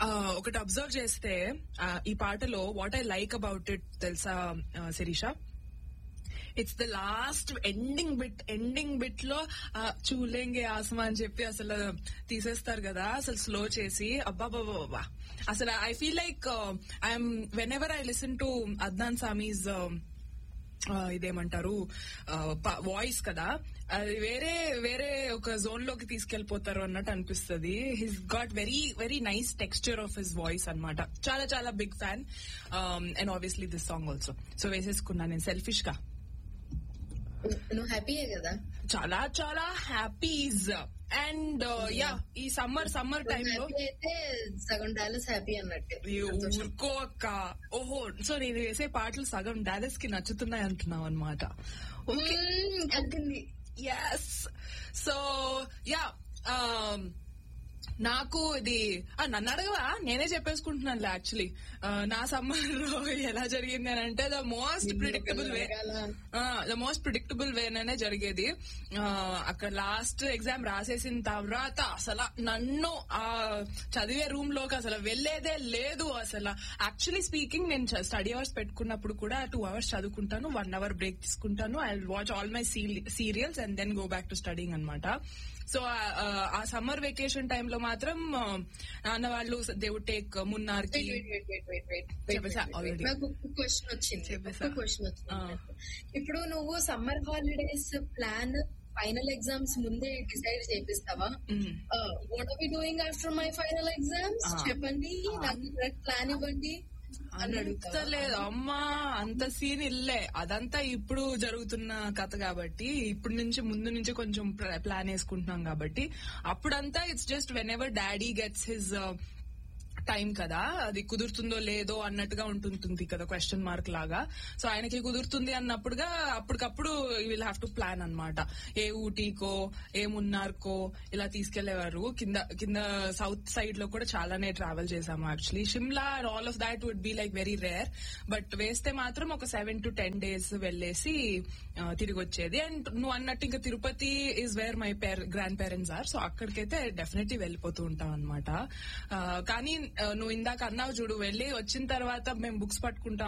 ఒకటి అబ్జర్వ్ చేస్తే ఆ, ఈ పాటలో what I like about it తెలుసా Sirisha it's the last ending bit ending bit లో ఆ, చూలేంగే ఆసమా అని చెప్పి అసలు తీసేస్తారు కదా అసలు స్లో చేసి అబ్బాబాబా అసలు I feel like I'm whenever I listen to Adnan Sami's ఇదేమంటారు వాయిస్ కదా అది వేరే వేరే ఒక జోన్ లోకి తీసుకెళ్లిపోతారు అన్నట్టు అనిపిస్తుంది his got very very nice texture of his voice అన్నమాట చాలా చాలా big fan and obviously this song also so వేసేసుకున్నా నేను సెల్ఫిష్ గా నువ్వు హ్యాపీయే కదా చాలా చాలా హ్యాపీస్ అండ్ యా ఈ సమ్మర్ సమ్మర్ టైంలో హ్యాపీ అయితే సగం డాలర్స్ హ్యాపీ అన్నట్టే ఊరుకో అక్క ఓహో సో నేను వేసే పాటలు సగం డాలెస్ కి నచ్చుతున్నాయి అంటున్నావు అనమాట ఓకే మ్మ్, తగ్గింది ఎస్ సో యా నాకు ఇది ఆ, నన్ను అడగవా నేనే చెప్పేసుకుంటున్నాను యాక్చువల్లీ నా సమ్మర్ లో ఎలా జరిగింది అని అంటే the most predictable way the most predictable వేనే జరిగేది ఆ, అక్కడ లాస్ట్ ఎగ్జామ్ రాసేసిన తర్వాత అసలు నన్ను ఆ చదివే రూమ్ లోకి అసలు వెళ్లేదే లేదు అసలు యాక్చువల్లీ స్పీకింగ్ నేను స్టడీ అవర్స్ పెట్టుకున్నప్పుడు కూడా టూ అవర్స్ చదువుకుంటాను వన్ అవర్ బ్రేక్ తీసుకుంటాను I watch all my serials and then go back to studying అనమాట సో ఆ సమ్మర్ వెకేషన్ టైంలో మాత్రం ఆ, నాన్న వాళ్ళు దే వుడ్ టేక్ మున్నార్ కి Wait, wait, wait, wait, wait, wait, చెప్పేసా wait, wait. already. నాకు ఒక క్వశ్చన్ వచ్చింది చెప్పేసా. క్వశ్చన్ వచ్చింది ఆ. నాకు. ఇప్పుడు నువ్వు summer holidays plan final exams ముందే డిసైడ్ చేపిస్తావా hmm. What are we doing after my final exams ఆ. చెప్పండి నాకు కరెక్ట్ ప్లాన్ ఇవ్వండి అని అడుగుతావా? అంత లేదు అమ్మా అంత సీన్ ఇల్లే అదంతా ఇప్పుడు జరుగుతున్న కథ కాబట్టి ఇప్పుడు నుంచి ముందు నుంచి కొంచెం ప్లాన్ వేసుకుంటున్నాం కాబట్టి అప్పుడంతా it's just whenever daddy gets his time కదా అది కుదురుతుందో లేదో అన్నట్టుగా ఉంటుంటుంది కదా క్వశ్చన్ మార్క్ లాగా సో ఆయనకి కుదురుతుంది అన్నప్పుడుగా అప్పటికప్పుడు విల్ హ్యావ్ టు ప్లాన్ అన్నమాట ఏ ఊటీకో ఏ మున్నార్కో ఇలా తీసుకెళ్లేవారు కింద కింద సౌత్ సైడ్ లో కూడా చాలానే ట్రావెల్ చేసాము actually Shimla and all of that would be like very rare but వేస్తే మాత్రం ఒక సెవెన్ టు టెన్ డేస్ వెళ్ళేసి ఆ, తిరిగి వచ్చేది అండ్ నువ్వు అన్నట్టు ఇంకా Tirupati is where my par grandparents are so అక్కడికైతే డెఫినెట్లీ వెళ్ళిపోతూ ఉంటాం అనమాట కానీ ఆ, నువ్వు ఇందాక అన్నావు చూడు వెళ్ళి వచ్చిన తర్వాత మేము బుక్స్ పట్టుకుంటాం